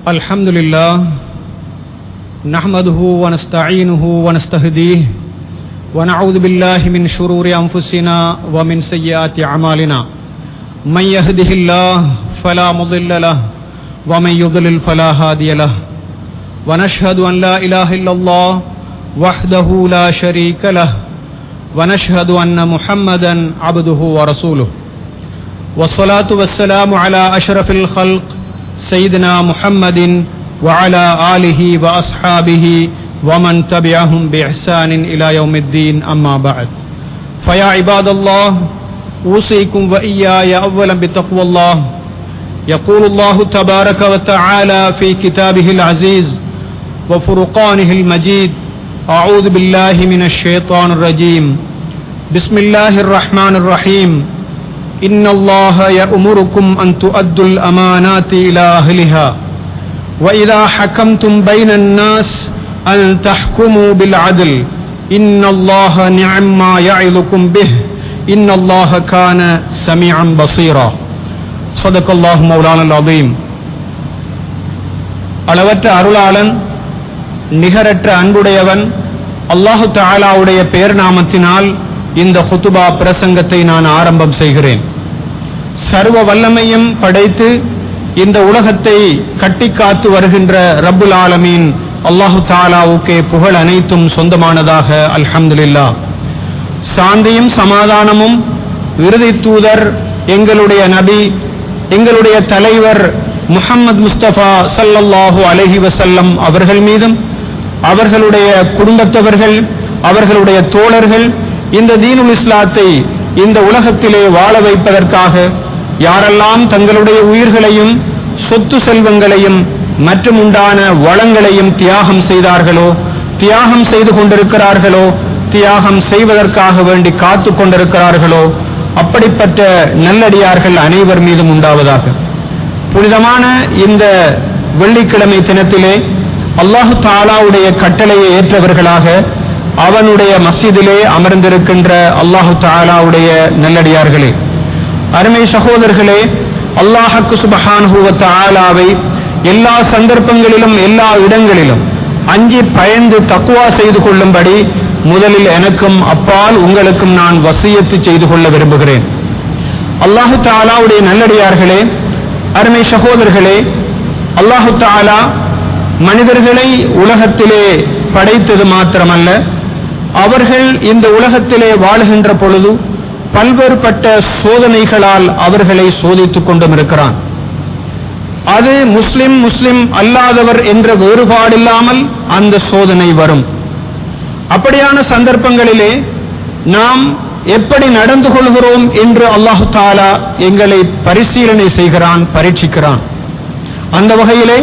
الحمد لله نحمده ونستعينه ونستهديه ونعوذ بالله من شرور أنفسنا ومن سيئات أعمالنا من يهده الله فلا مضل له ومن يضلل فلا هادي له ونشهد أن لا إله إلا الله وحده لا شريك له ونشهد أن محمدا عبده ورسوله والصلاة والسلام على أشرف الخلق سيدنا محمد وعلى آله وأصحابه ومن تبعهم بإحسان إلى يوم الدين أما بعد فيا عباد الله أوصيكم وإياي أولا بتقوى الله يقول الله تبارك وتعالى في كتابه العزيز وفرقانه المجيد أعوذ بالله من الشيطان الرجيم بسم الله الرحمن الرحيم إن الله يأمركم أن تؤدوا الأمانات إلى أهلها وإذا حكمتم بين الناس أن تحكموا بالعدل إن الله نعم ما يعظكم به إن الله كان سميعا بصيرا صدق الله مولانا العظيم அளவற்ற அருளாளன் நிகரற்ற அன்புடையவன் அல்லாஹு தாலாவுடைய பெயர் நாமத்தினால் இந்த ஹுத்துபா பிரசங்கத்தை நான் ஆரம்பம் செய்கிறேன் சர்வ வல்லமையும் படைத்து இந்த உலகத்தை கட்டி காத்து வருகின்ற ரப்புல் ஆலமீன் அல்லாஹு தாலாவுக்கே புகழ் அனைத்தும் சொந்தமானதாக அல்ஹம்துலில்லா சாந்தியும் சமாதானமும் இறுதி தூதர் எங்களுடைய நபி எங்களுடைய தலைவர் முஹம்மது முஸ்தபா சல்லல்லாஹு அலஹி வசல்லம் அவர்கள் மீதும் அவர்களுடைய குடும்பத்தவர்கள் அவர்களுடைய தோழர்கள் இந்த தீனுல் இஸ்லாத்தை இந்த உலகத்திலே வாழ வைப்பதற்காக யாரெல்லாம் தங்களுடைய உயிர்களையும் சொத்து செல்வங்களையும் மற்றும் உண்டான வளங்களையும் தியாகம் செய்தார்களோ தியாகம் செய்து கொண்டிருக்கிறார்களோ தியாகம் செய்வதற்காக வேண்டி காத்து கொண்டிருக்கிறார்களோ அப்படிப்பட்ட நல்லடியார்கள் அனைவர் மீதும் உண்டாவதாக புனிதமான இந்த வெள்ளிக்கிழமை தினத்திலே அல்லாஹு தாலாவுடைய கட்டளையை ஏற்றவர்களாக அவனுடைய மஸ்ஜிதிலே அமர்ந்திருக்கின்ற அல்லாஹு தாலாவுடைய நல்லடியார்களே அருமை சகோதரர்களே அல்லாஹக்கு சுபஹானுவ தாலாவை எல்லா சந்தர்ப்பங்களிலும் எல்லா இடங்களிலும் அஞ்சி பயந்து தக்குவா செய்து கொள்ளும்படி முதலில் எனக்கும் அப்பால் உங்களுக்கும் நான் வசியத்து செய்து கொள்ள விரும்புகிறேன் அல்லாஹு தாலாவுடைய நல்லடியார்களே அருமை சகோதரர்களே அல்லாஹு தாலா மனிதர்களை உலகத்திலே படைத்தது மாத்திரமல்ல அவர்கள் இந்த உலகத்திலே வாழுகின்ற பொழுது பல்வேறுபட்ட சோதனைகளால் அவர்களை சோதித்துக் கொண்டும் இருக்கிறான் அது முஸ்லிம் முஸ்லிம் அல்லாதவர் என்ற வேறுபாடில்லாமல் அந்த சோதனை வரும் அப்படியான சந்தர்ப்பங்களிலே நாம் எப்படி நடந்து கொள்கிறோம் என்று அல்லாஹு தாலா எங்களை பரிசீலனை செய்கிறான் பரீட்சிக்கிறான் அந்த வகையிலே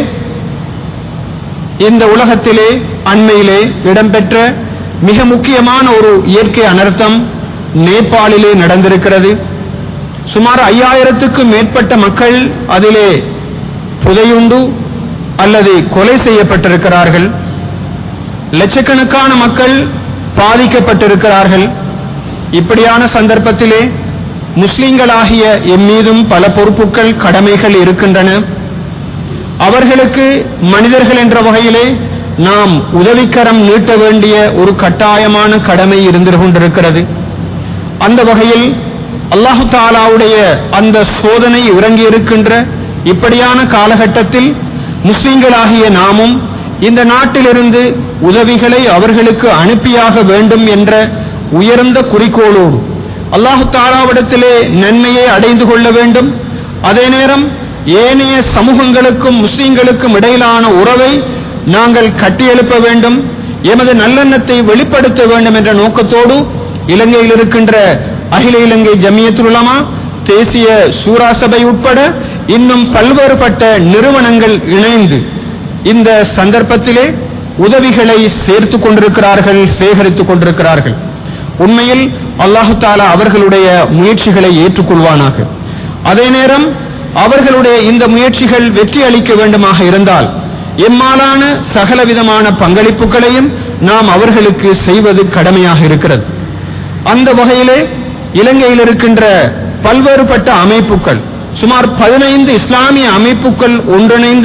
இந்த உலகத்திலே அண்மையிலே இடம்பெற்ற மிக முக்கியமான ஒரு இயற்கை அனர்த்தம் நேபாளிலே நடந்திருக்கிறது சுமார் ஐயாயிரத்துக்கும் மேற்பட்ட மக்கள் அதிலே புதையுண்டு அல்லது கொலை செய்யப்பட்டிருக்கிறார்கள் லட்சக்கணக்கான மக்கள் பாதிக்கப்பட்டிருக்கிறார்கள் இப்படியான சந்தர்ப்பத்திலே முஸ்லிம்களாகிய எம்மீதும் பல பொறுப்புகள் கடமைகள் இருக்கின்றன அவர்களுக்கு மனிதர்கள் என்ற வகையிலே நாம் உதவிக்கரம் நீட்ட வேண்டிய ஒரு கட்டாயமான கடமை இருந்து கொண்டிருக்கிறது அந்த வகையில் அல்லாஹு தாலாவுடைய அந்த சோதனை இறங்கி இருக்கின்ற இப்படியான காலகட்டத்தில் முஸ்லிம்களாகிய நாமும் இந்த நாட்டிலிருந்து உதவிகளை அவர்களுக்கு அனுப்பியாக வேண்டும் என்ற உயர்ந்த குறிக்கோளோடு அல்லாஹு தாலாவிடத்திலே நன்மையை அடைந்து கொள்ள வேண்டும் அதே நேரம் ஏனைய சமூகங்களுக்கும் முஸ்லிம்களுக்கும் இடையிலான உறவை நாங்கள் கட்டியெழுப்ப வேண்டும் எமது நல்லெண்ணத்தை வெளிப்படுத்த வேண்டும் என்ற நோக்கத்தோடு இலங்கையில் இருக்கின்ற அகில இலங்கை ஜமியத்துலமா தேசிய சூரா சபை உட்பட இன்னும் பல்வேறுபட்ட நிறுவனங்கள் இணைந்து இந்த சந்தர்ப்பத்திலே உதவிகளை சேர்த்து கொண்டிருக்கிறார்கள் சேகரித்துக் கொண்டிருக்கிறார்கள் உண்மையில் அல்லாஹு தாலா அவர்களுடைய முயற்சிகளை ஏற்றுக்கொள்வானாக அதே நேரம் அவர்களுடைய இந்த முயற்சிகள் வெற்றி அளிக்க வேண்டுமாக இருந்தால் எம்மாலான சகலவிதமான பங்களிப்புகளையும் நாம் அவர்களுக்கு செய்வது கடமையாக இருக்கிறது அந்த வகையிலே இலங்கையில் இருக்கின்ற பல்வேறுபட்ட அமைப்புகள் சுமார் பதினைந்து இஸ்லாமிய அமைப்புகள் ஒன்றிணைந்து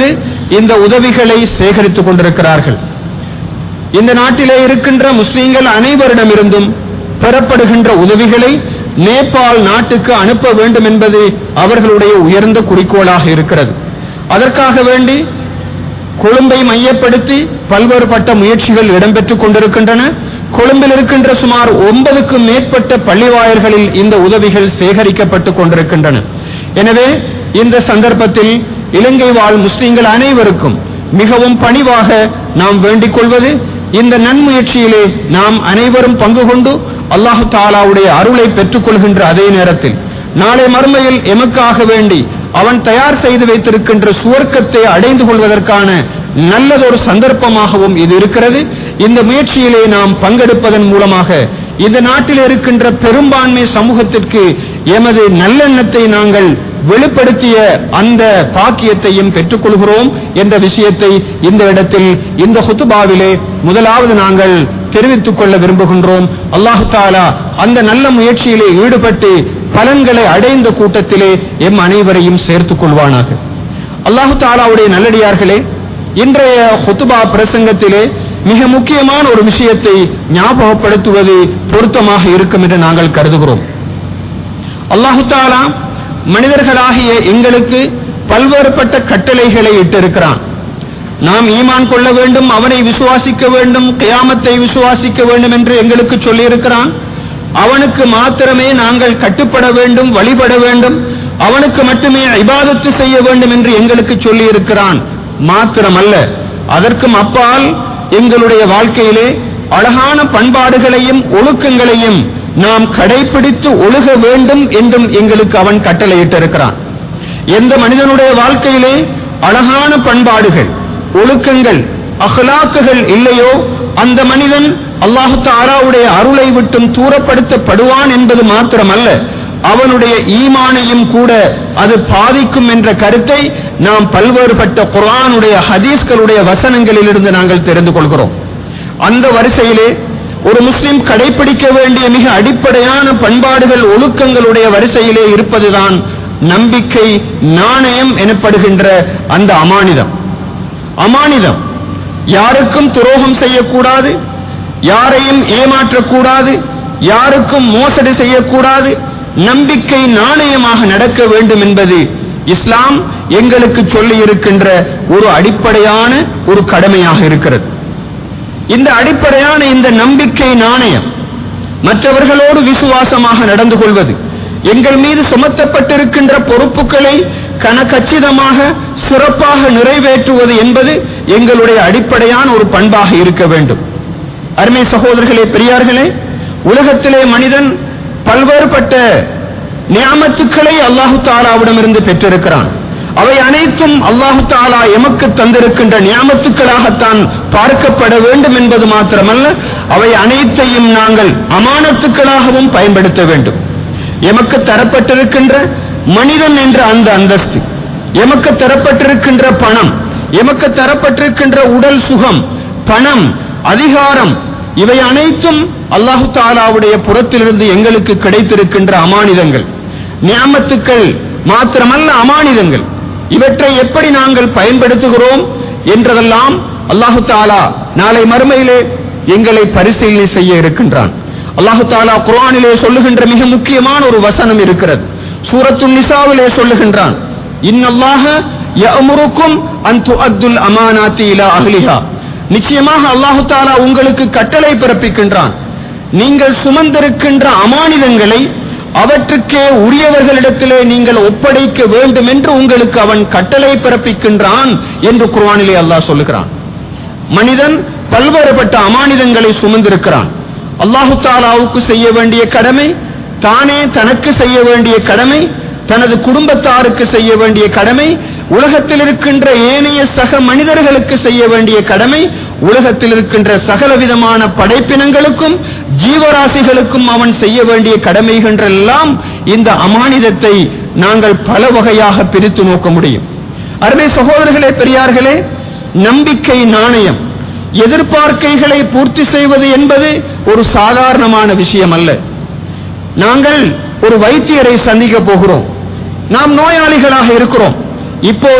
இந்த உதவிகளை சேகரித்துக் கொண்டிருக்கிறார்கள் இந்த நாட்டிலே இருக்கின்ற முஸ்லிம்கள் அனைவரிடமிருந்தும் பெறப்படுகின்ற உதவிகளை நேபாள் நாட்டுக்கு அனுப்ப வேண்டும் என்பது அவர்களுடைய உயர்ந்த குறிக்கோளாக இருக்கிறது அதற்காக வேண்டி கொழும்பை மையப்படுத்தி பல்வேறுபட்ட முயற்சிகள் இடம்பெற்றுக் கொண்டிருக்கின்றன கொழும்பில் இருக்கின்ற சுமார் ஒன்பதுக்கும் மேற்பட்ட பள்ளிவாயல்களில் இந்த உதவிகள் சேகரிக்கப்பட்டுக் கொண்டிருக்கின்றன எனவே இந்த சந்தர்ப்பத்தில் இலங்கை வாழ் முஸ்லிம்கள் அனைவருக்கும் மிகவும் பணிவாக நாம் வேண்டிக் கொள்வது இந்த நன்முயற்சியிலே நாம் அனைவரும் பங்கு கொண்டு அல்லாஹு தாலாவுடைய அருளை பெற்றுக் கொள்கின்ற அதே நேரத்தில் நாளை மறுமையில் எமக்காக வேண்டி அவன் தயார் செய்து வைத்திருக்கின்ற சுவர்க்கத்தை அடைந்து கொள்வதற்கான நல்லதொரு சந்தர்ப்பமாகவும் இது இருக்கிறது இந்த முயற்சியிலே நாம் பங்கெடுப்பதன் மூலமாக இந்த நாட்டில் இருக்கின்ற பெரும்பான்மை சமூகத்திற்கு எமது நல்லெண்ணத்தை நாங்கள் வெளிப்படுத்திய அந்த பாக்கியத்தையும் பெற்றுக்கொள்கிறோம் என்ற விஷயத்தை இந்த இடத்தில் இந்த ஹுத்துபாவிலே முதலாவது நாங்கள் தெரிவித்துக் கொள்ள விரும்புகின்றோம் அல்லாஹு தாலா அந்த நல்ல முயற்சியிலே ஈடுபட்டு பலன்களை அடைந்த கூட்டத்திலே எம் அனைவரையும் சேர்த்துக் கொள்வானாக அல்லாஹு தாலாவுடைய நல்லடியார்களே இன்றைய ஹுத்துபா பிரசங்கத்திலே மிக முக்கியமான ஒரு விஷயத்தை ஞாபகப்படுத்துவது பொருத்தமாக இருக்கும் என்று நாங்கள் கருதுகிறோம் அல்லாஹு தாலா மனிதர்களாகிய எங்களுக்கு பல்வேறுபட்ட கட்டளைகளை இட்டிருக்கிறான் நாம் ஈமான் கொள்ள வேண்டும் அவனை விசுவாசிக்க வேண்டும் கியாமத்தை விசுவாசிக்க வேண்டும் என்று எங்களுக்கு சொல்லியிருக்கிறான் அவனுக்கு மாத்திரமே நாங்கள் கட்டுப்பட வேண்டும் வழிபட வேண்டும் அவனுக்கு மட்டுமே இபாதத்து செய்ய வேண்டும் என்று எங்களுக்கு சொல்லியிருக்கிறான் மாத்திரமல்ல அதற்கும் அப்பால் எங்களுடைய வாழ்க்கையிலே அழகான பண்பாடுகளையும் ஒழுக்கங்களையும் நாம் கடைபிடித்து ஒழுக வேண்டும் என்றும் எங்களுக்கு அவன் கட்டளையிட்டிருக்கிறான் எந்த மனிதனுடைய வாழ்க்கையிலே அழகான பண்பாடுகள் ஒழுக்கங்கள் அஹ்லாக்குகள் இல்லையோ அந்த மனிதன் அல்லாஹு தாலாவுடைய அருளை விட்டும் தூரப்படுத்தப்படுவான் என்பது மாத்திரமல்ல அவனுடைய ஈமானையும் கூட அது பாதிக்கும் என்ற கருத்தை நாம் பல்வேறுபட்ட குர்ஆனுடைய ஹதீஸ்களுடைய வசனங்களிலிருந்து நாங்கள் தெரிந்து கொள்கிறோம் அந்த வரிசையிலே ஒரு முஸ்லிம் கடைபிடிக்க வேண்டிய மிக அடிப்படையான பண்பாடுகள் ஒழுக்கங்களுடைய வரிசையிலே இருப்பதுதான் நம்பிக்கை நாணயம் எனப்படுகின்ற அந்த அமானிதம் அமானிதம் யாருக்கும் துரோகம் செய்யக்கூடாது யாரையும் ஏமாற்றக்கூடாது யாருக்கும் மோசடி செய்யக்கூடாது நம்பிக்கை நாணயமாக நடக்க வேண்டும் என்பது இஸ்லாம் எங்களுக்கு சொல்லி இருக்கின்ற ஒரு அடிப்படையான ஒரு கடமையாக இருக்கிறது இந்த அடிப்படையான இந்த நம்பிக்கை நாணயம் மற்றவர்களோடு விசுவாசமாக நடந்து கொள்வது எங்கள் மீது சுமத்தப்பட்டிருக்கின்ற பொறுப்புகளை கனகச்சிதமாக சிறப்பாக நிறைவேற்றுவது என்பது எங்களுடைய அடிப்படையான ஒரு பண்பாக இருக்க வேண்டும் அருமை சகோதரர்களே பெரியார்களே உலகத்திலே மனிதன் பல்வேறுபட்ட நியாமத்துக்களை அல்லாஹு தாலாவிடமிருந்து பெற்றிருக்கிறான் அவை அனைத்தும் அல்லாஹு தாலா எமக்கு தந்திருக்கின்ற நியாமத்துக்களாகத்தான் பார்க்கப்பட வேண்டும் என்பது மாத்திரமல்ல அவை அனைத்தையும் நாங்கள் அமானத்துக்களாகவும் பயன்படுத்த வேண்டும் எமக்கு தரப்பட்டிருக்கின்ற மனிதன் என்ற அந்த அந்தஸ்து எமக்கு தரப்பட்டிருக்கின்ற பணம் எமக்கு தரப்பட்டிருக்கின்ற உடல் சுகம் பணம் அதிகாரம் இவை அனைத்தும் அல்லாஹு தாலாவுடைய புறத்திலிருந்து எங்களுக்கு கிடைத்திருக்கின்ற அமானிதங்கள் நியாமத்துக்கள் மாத்திரமல்ல அமானிதங்கள் இவற்றை எப்படி நாங்கள் பயன்படுத்துகிறோம் என்றதெல்லாம் அல்லாஹு தாலா நாளை மறுமையிலே எங்களை பரிசீலனை செய்ய இருக்கின்றான் அல்லாஹு தாலா குர்ஆனிலே சொல்லுகின்ற மிக முக்கியமான ஒரு வசனம் இருக்கிறது சூரத்து நிசாவிலே சொல்லுகின்றான் இன்னல்லாஹ யஅமுருக்கும் அன் துஅத்துல் அமானாத்தி இலா அஹ்லிஹா நிச்சயமாக அல்லாஹு தாலா உங்களுக்கு கட்டளை பிறப்பிக்கின்றான் நீங்கள் சுமந்திருக்கின்ற அமானிதங்களை அவற்றுக்கே உரியவர்களிடத்திலே நீங்கள் ஒப்படைக்க வேண்டும் என்று உங்களுக்கு அவன் கட்டளை பிறப்பிக்கின்றான் என்று குர்ஆனிலே அல்லாஹ் சொல்லுகிறான் மனிதன் பல்வேறுபட்ட அமானிதங்களை சுமந்திருக்கிறான் அல்லாஹு தாலாவுக்கு செய்ய வேண்டிய கடமை தானே தனக்கு செய்ய வேண்டிய கடமை தனது குடும்பத்தாருக்கு செய்ய வேண்டிய கடமை உலகத்தில் இருக்கின்ற ஏனைய சக மனிதர்களுக்கு செய்ய வேண்டிய கடமை உலகத்தில் இருக்கின்ற சகலவிதமான படைப்பினங்களுக்கும் ஜீவராசிகளுக்கும் அவன் செய்ய வேண்டிய கடமைகளெல்லாம் இந்த அமானிதத்தை நாங்கள் பல வகையாக பிரித்து நோக்க முடியும் அருமை சகோதரர்களே பெரியார்களே நம்பிக்கை நாணயம் எதிர்பார்க்கைகளை பூர்த்தி செய்வது என்பது ஒரு சாதாரணமான விஷயம் அல்ல நாங்கள் ஒரு வைத்தியரை சந்திக்க போகிறோம் நாம் நோயாளிகளாக இருக்கிறோம் இப்போது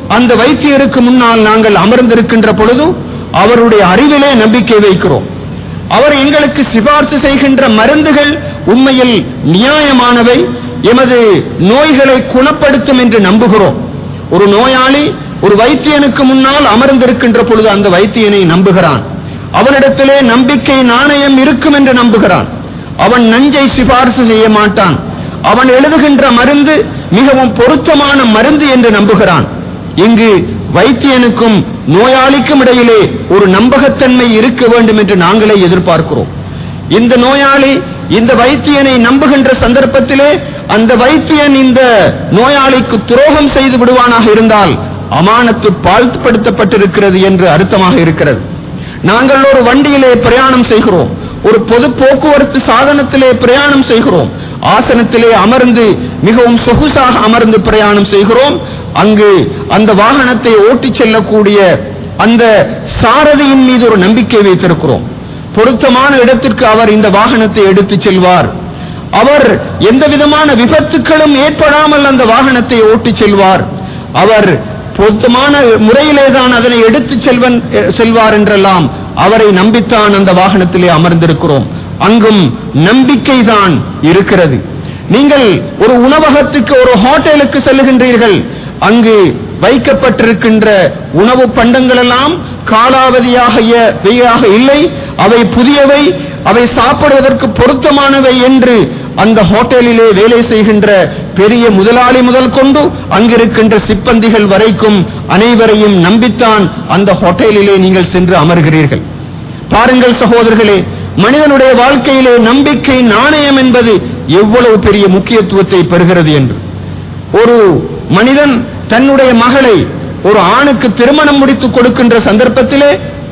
அந்த வைத்தியருக்கு முன்னால் நாங்கள் அமர்ந்திருக்கின்ற பொழுது அவருடைய அறிவிலே நம்பிக்கை வைக்கிறோம் அவர் எங்களுக்கு சிபார்சு செய்கின்ற மருந்துகள் உண்மையில் நியாயமானவை எமது நோய்களை குணப்படுத்தும் என்று நம்புகிறோம் ஒரு நோயாளி ஒரு வைத்தியனுக்கு முன்னால் அமர்ந்திருக்கின்ற பொழுது அந்த வைத்தியனை நம்புகிறான் அவனிடத்திலே நம்பிக்கை நாணயம் இருக்கும் என்று நம்புகிறான் அவன் நஞ்சை சிபார்சு செய்ய மாட்டான் அவன் எழுதுகின்ற மருந்து மிகவும் பொருத்தமான மருந்து என்று நம்புகிறான் இங்கு வைத்தியனுக்கும் நோயாளிக்கும் இடையிலே ஒரு நம்பகத்தன்மை இருக்க வேண்டும் என்று நாங்களே எதிர்பார்க்கிறோம் இந்த நோயாளி இந்த வைத்தியனை நம்புகின்ற சந்தர்ப்பத்திலே அந்த வைத்தியன் இந்த நோயாளிக்கு துரோகம் செய்து விடுவானாக இருந்தால் அமானத்து பாழ்படுத்தப்பட்டிருக்கிறது என்று அர்த்தமாக இருக்கிறது நாங்கள் ஒரு வண்டியிலே பிரயாணம் செய்கிறோம் ஒரு பொது போக்குவரத்து சாதனத்திலே பிரயாணம் செய்கிறோம் ஆசனத்திலே அமர்ந்து மிகவும் சொகுசாக அமர்ந்து பிரயாணம் செய்கிறோம் அங்கு அந்த வாகனத்தை ஓட்டிச் செல்லக்கூடிய அந்த சாரதியின் மீது ஒரு நம்பிக்கை வைத்திருக்கிறோம் பொருத்தமான இடத்திற்கு அவர் இந்த வாகனத்தை எடுத்துச் செல்வார் அவர் எந்த விதமான விபத்துக்களும் ஏற்படாமல் அந்த வாகனத்தை ஓட்டிச் செல்வார் அவர் பொருத்தமான முறையிலே தான் அதனை எடுத்துச் செல்வன் செல்வார் என்றெல்லாம் அவரை நம்பித்தான் அந்த வாகனத்திலே அமர்ந்திருக்கிறோம் அங்கும் நம்பிக்கை தான் இருக்கிறது நீங்கள் ஒரு உணவகத்துக்கு ஒரு ஹோட்டலுக்கு செல்லுகின்றீர்கள் அங்கு வைக்கப்பட்டிருக்கின்ற உணவு பண்டங்கள் எல்லாம் காலாவதியாக இல்லை அவை புதியவை அவை சாப்பிடுவதற்கு பொருத்தமானவை என்று அந்த ஹோட்டலிலே வேலை செய்கின்ற பெரிய முதலாளி முதல் கொண்டு அங்கிருக்கின்ற சிப்பந்திகள் வரைக்கும் அனைவரையும் நம்பித்தான் அந்த ஹோட்டலிலே நீங்கள் சென்று அமர்கிறீர்கள் பாருங்கள் சகோதரர்களே மனிதனுடைய வாழ்க்கையிலே நம்பிக்கை நாணயம் என்பது எவ்வளவு பெரிய முக்கியத்துவத்தை பெறுகிறது என்று ஒரு மனிதன் தன்னுடைய மகளை ஒரு ஆணுக்கு திருமணம் முடித்து கொடுக்கின்ற சந்தர்ப்பத்திலே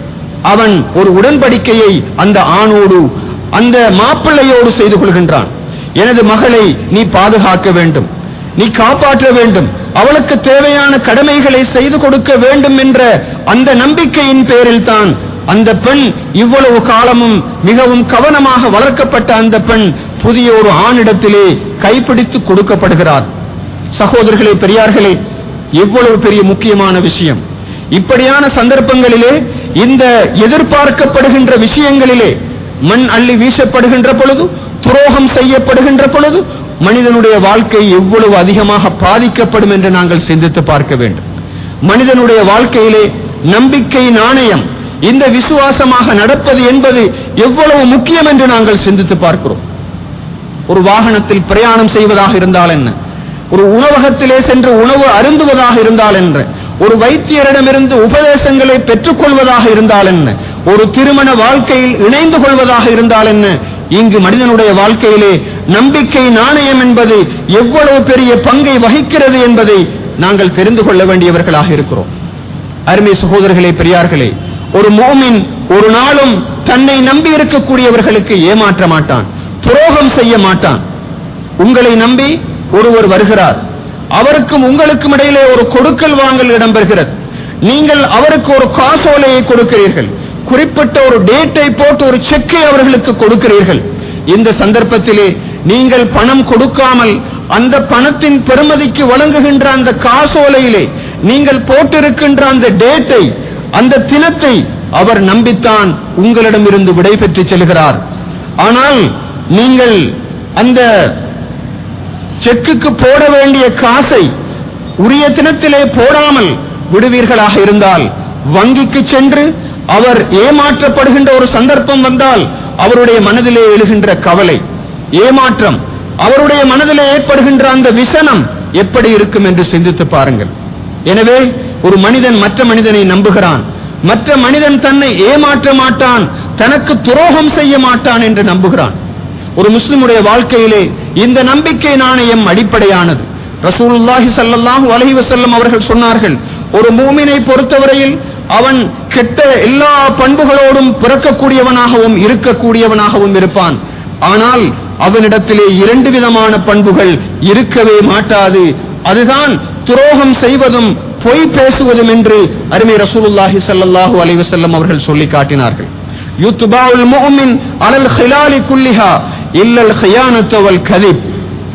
அவன் ஒரு உடன்படிக்கையை அந்த ஆணோடு அந்த மாப்பிள்ளையோடு செய்து கொள்கின்றான் எனது மகளை நீ பாதுகாக்க வேண்டும் நீ காப்பாற்ற வேண்டும் அவளுக்கு தேவையான கடமைகளை செய்து கொடுக்க வேண்டும் என்ற அந்த நம்பிக்கையின் பேரில் தான் அந்த பெண் இவ்வளவு காலமும் மிகவும் கவனமாக வளர்க்கப்பட்ட அந்த பெண் புதிய ஒரு ஆணிடத்திலே கைப்பிடித்து கொடுக்கப்படுகிறார் சகோதரர்களே பெரியார்களே எவ்வளவு பெரிய முக்கியமான விஷயம் இப்படியான சந்தர்ப்பங்களிலே இந்த எதிர்பார்க்கப்படுகின்ற விஷயங்களிலே மண் அள்ளி வீசப்படுகின்ற பொழுது துரோகம் செய்யப்படுகின்ற பொழுது மனிதனுடைய வாழ்க்கை எவ்வளவு அதிகமாக பாதிக்கப்படும் என்று நாங்கள் சிந்தித்து பார்க்க வேண்டும் மனிதனுடைய வாழ்க்கையிலே நம்பிக்கை நாணயம் இந்த விசுவாசமாக நடப்பது என்பது எவ்வளவு முக்கியம் என்று நாங்கள் சிந்தித்து பார்க்கிறோம் ஒரு வாகனத்தில் பிரயாணம் செய்வதாக இருந்தால் என்ன ஒரு உணவகத்திலே சென்று உணவு அருந்துவதாக இருந்தால் என்ன ஒரு வைத்தியரிடமிருந்து உபதேசங்களை பெற்றுக் கொள்வதாக இருந்தால் என்ன ஒரு திருமண வாழ்க்கையில் இணைந்து கொள்வதாக இருந்தால் என்ன இங்கு மனிதனுடைய வாழ்க்கையிலே நம்பிக்கை நாணயம் என்பது எவ்வளவு பெரிய பங்கை வகிக்கிறது என்பதை நாங்கள் தெரிந்து கொள்ள வேண்டியவர்களாக இருக்கிறோம் அருமை சகோதரர்களே பெரியார்களே ஒரு மோமின் ஒரு நாளும் தன்னை நம்பி இருக்கக்கூடியவர்களுக்கு ஏமாற்ற மாட்டான் துரோகம் செய்ய மாட்டான் உங்களை நம்பி ஒருவர் வருகிறார் அவருக்கும் உங்களுக்கும் இடையிலே ஒரு கொடுக்கல் வாங்கல் இடம்பெறுகிறது நீங்கள் அவருக்கு ஒரு காசோலையை கொடுக்கிறீர்கள் குறிப்பிட்ட ஒரு டேட்டை போட்டு ஒரு செக்கை அவர்களுக்கு கொடுக்கிறீர்கள் இந்த சந்தர்ப்பத்திலே நீங்கள் பணம் கொடுக்காமல் அந்த பணத்தின் பெருமதிக்கு வழங்குகின்ற அந்த காசோலையிலே நீங்கள் போட்டிருக்கின்ற அந்த டேட்டை அந்த தினத்தை அவர் நம்பித்தான் உங்களிடமிருந்து விடை பெற்று செல்கிறார் ஆனால் நீங்கள் அந்த செக்குக்கு போட வேண்டிய காசை உரிய தினத்திலே போடாமல் விடுவீர்களாக இருந்தால் வங்கிக்கு சென்று அவர் ஏமாற்றப்படுகின்ற ஒரு சந்தர்ப்பம் வந்தால் அவருடைய மனதிலே எழுகின்ற கவலை ஏமாற்றம் அவருடைய மனதிலே ஏற்படுகின்ற அந்த விசனம் எப்படி இருக்கும் என்று சிந்தித்து பாருங்கள் எனவே ஒரு மனிதன் மற்ற மனிதனை நம்புகிறான் மற்ற மனிதன் தன்னை ஏமாற்ற மாட்டான் தனக்கு துரோகம் செய்ய மாட்டான் என்று நம்புகிறான் ஒரு முஸ்லிமுடைய வாழ்க்கையிலே இந்த நம்பிக்கை நாணயம் அடிப்படையானது ரசூலுல்லாஹி ஸல்லல்லாஹு அலைஹி வஸல்லம் அவர்கள் சொன்னார்கள் ஒரு மூமினை பொறுத்தவரையில் அவன் கெட்ட எல்லா பண்புகளோடும் பிறக்கக்கூடியவனாகவும் இருக்கக்கூடியவனாகவும் இருப்பான் ஆனால் அவனிடத்திலே இரண்டு விதமான பண்புகள் இருக்கவே மாட்டாது அதுதான் துரோகம் செய்வதும் பொய் பேசுவதும் என்று அருமை ரசூலுல்லாஹி ஸல்லல்லாஹு அலைஹி வஸல்லம் அவர்கள் சொல்லி காட்டினார்கள் யுத்பாவுல் முஃமின் அலல் ஹிலாலி குல்லிஹா இல்லல் ஹியானத்து வல் கதிப்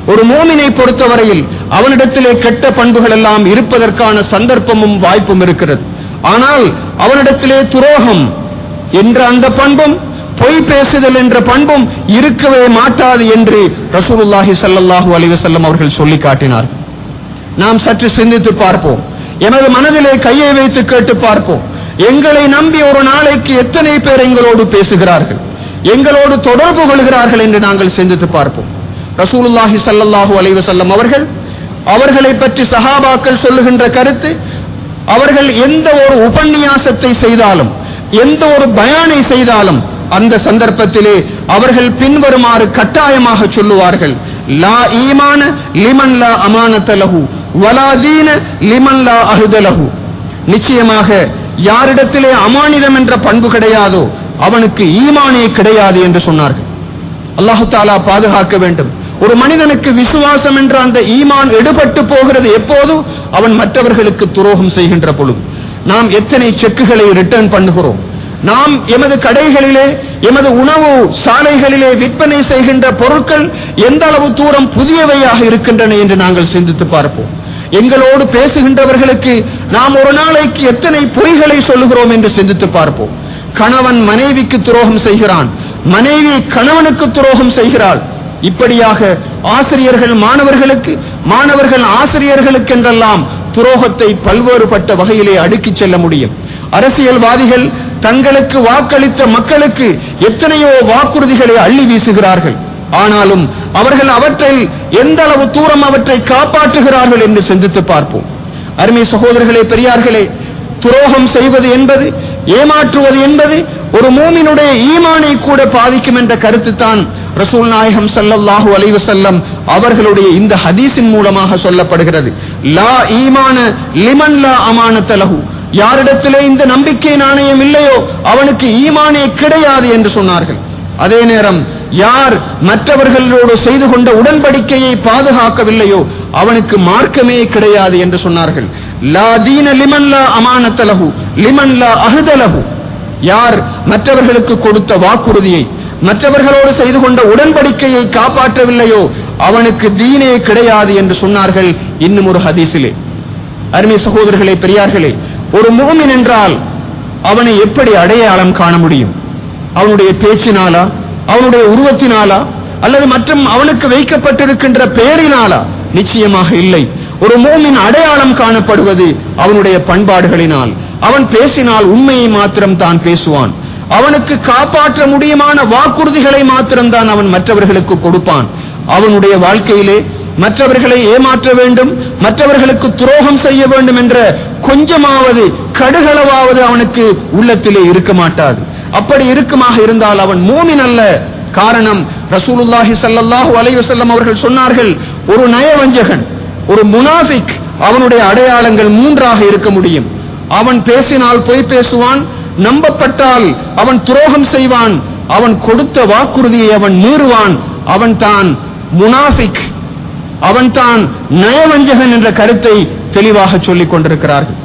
ஒரு மோமினை பொறுத்தவரையில் அவனிடத்திலே கெட்ட பண்புகள் எல்லாம் இருப்பதற்கான சந்தர்ப்பமும் வாய்ப்பும் இருக்கிறது ஆனால் அவனிடத்திலே துரோகம் என்ற அந்த பண்பும் பொய் பேசுதல் என்ற பண்பும் இருக்கவே மாட்டாது என்று ரசூலுல்லாஹி ஸல்லல்லாஹு அலைஹி வஸல்லம் அவர்கள் சொல்லி காட்டினார் நாம் சற்று சிந்தித்து பார்ப்போம் எமது மனதிலே கையை வைத்து கேட்டு பார்ப்போம் எங்களை நம்பி ஒரு நாளைக்கு எத்தனை பேர் எங்களோடு பேசுகிறார்கள் எங்களோடு தொடர்பு கொள்கிறார்கள் என்று நாங்கள் சிந்தித்து பார்ப்போம் ரசூலுல்லாஹி ஸல்லல்லாஹு அலைஹி வஸல்லம் அவர்கள் அவர்களை பற்றி சஹாபாக்கள் சொல்லுகின்ற கருத்து அவர்கள் எந்த ஒரு உபன்யாசத்தை செய்தாலும் எந்த ஒரு பயானை செய்தாலும் அந்த சந்தர்ப்பத்திலே அவர்கள் பின்வருமாறு கட்டாயமாக சொல்லுவார்கள் லா ஈமான லிமன் லா அமானத லஹு வலா தீன லிமன் லா அஹ்த லஹு நிச்சயமாக யாரிடத்திலே அமானிதம் என்ற பண்பு கிடையாதோ அவனுக்கு ஈமானே கிடையாது என்று சொன்னார்கள் அல்லாஹு தாலா பாதுகாக்க வேண்டும் ஒரு மனிதனுக்கு விசுவாசம் என்ற அந்த ஈமான் எடுபட்டு போகிறது எப்போது அவன் மற்றவர்களுக்கு துரோகம் செய்கின்ற பொழுது நாம் எத்தனை செக்குகளை ரிட்டர்ன் பண்ணுகிறோம் நாம் எமது கடைகளிலே எமது உணவு சாலைகளிலே விற்பனை செய்கின்ற பொருட்கள் எந்த அளவு தூரம் புதியவையாக இருக்கின்றன என்று நாங்கள் சிந்தித்து பார்ப்போம் எங்களோடு பேசுகின்றவர்களுக்கு நாம் ஒரு நாளைக்கு எத்தனை பொய்களை சொல்லுகிறோம் என்று சிந்தித்து பார்ப்போம் கணவன் மனைவிக்கு துரோகம் செய்கிறான் மனைவி கணவனுக்கு துரோகம் செய்கிறாள் இப்படியாக ஆசிரியர்கள் மாணவர்களுக்கு மாணவர்கள் ஆசிரியர்களுக்கு என்றெல்லாம் துரோகத்தை பல்வேறுபட்ட வகையிலே அடுக்கிச் செல்ல முடியும் அரசியல்வாதிகள் தங்களுக்கு வாக்களித்த மக்களுக்கு எத்தனையோ வாக்குறுதிகளை அள்ளி வீசுகிறார்கள் ஆனாலும் அவர்கள் அவற்றை எந்த அளவு தூரம் அவற்றை காப்பாற்றுகிறார்கள் என்று சிந்தித்து பார்ப்போம் அருமை சகோதரர்களே பெரியார்களே துரோகம் செய்வது என்பது ஏமாற்றுவது என்பது ஒரு மூமினுடைய ஈமானை கூட பாதிக்கும் என்ற கருத்து தான் ரசூல் நாயகம் ஸல்லல்லாஹு அலைஹி வஸல்லம் அவர்களுடைய இந்த ஹதீஸின் மூலமாக சொல்லப்படுகிறது லா ஈமான லிமன் லா அமானத லஹு யாரிடத்திலே இந்த நம்பிக்கை நாணயம் இல்லையோ அவனுக்கு ஈமானே கிடையாது என்று சொன்னார்கள் அதே நேரம் யார் மற்றவர்களோடு செய்து கொண்ட உடன்படிக்கையை பாதுகாக்கவில்லையோ அவனுக்கு மார்க்கமே கிடையாது என்று சொன்னார்கள் லா தீன லிமன் லா அமானத்தலகு லிமன் லா அஹுதலகு யார் மற்றவர்களுக்கு கொடுத்த வாக்குறுதியை மற்றவர்களோடு செய்து கொண்ட உடன்படிக்கையை காப்பாற்றவில்லையோ அவனுக்கு தீனே கிடையாது என்று சொன்னார்கள் இன்னும் ஒரு ஹதீஸிலே அருமை சகோதரர்களே பெரியார்களே ஒரு முகமின் என்றால் அவனை எப்படி அடையாளம் காண முடியும் அவனுடைய பேச்சினாலா அவனுடைய உருவத்தினாலா அல்லது மற்றும் அவனுக்கு வைக்கப்பட்டிருக்கின்ற பெயரினாலா நிச்சயமாக இல்லை ஒரு மோமின் அடையாளம் காணப்படுவது அவனுடைய பண்பாடுகளினால் அவன் பேசினால் உண்மையை மாத்திரம் தான் பேசுவான் அவனுக்கு காப்பாற்ற முடியுமான வாக்குறுதிகளை மாத்திரம்தான் அவன் மற்றவர்களுக்கு கொடுப்பான் அவனுடைய வாழ்க்கையிலே மற்றவர்களை ஏமாற்ற வேண்டும் மற்றவர்களுக்கு துரோகம் செய்ய வேண்டும் என்ற கொஞ்சமாவது கடுகளவாவது அவனுக்கு உள்ளத்திலே இருக்க மாட்டாது அப்படி இருக்குமாக இருந்தால் அவன் மூமின் அல்ல காரணம் ரசூலுல்லாஹி ஸல்லல்லாஹு அலைஹி வஸல்லம் அவர்கள் சொன்னார்கள் ஒரு நயவஞ்சகன் ஒரு முனாஃபிக் அவனுடைய அடையாளங்கள் மூன்றாக இருக்க முடியும் அவன் பேசினால் பொய் பேசுவான் நம்பப்பட்டால் அவன் துரோகம் செய்வான் அவன் கொடுத்த வாக்குறுதியை அவன் மீறுவான் அவன் தான் முனாஃபிக் அவன் தான் நயவஞ்சகன் என்ற கருத்தை தெளிவாக சொல்லிக் கொண்டிருக்கிறார்கள்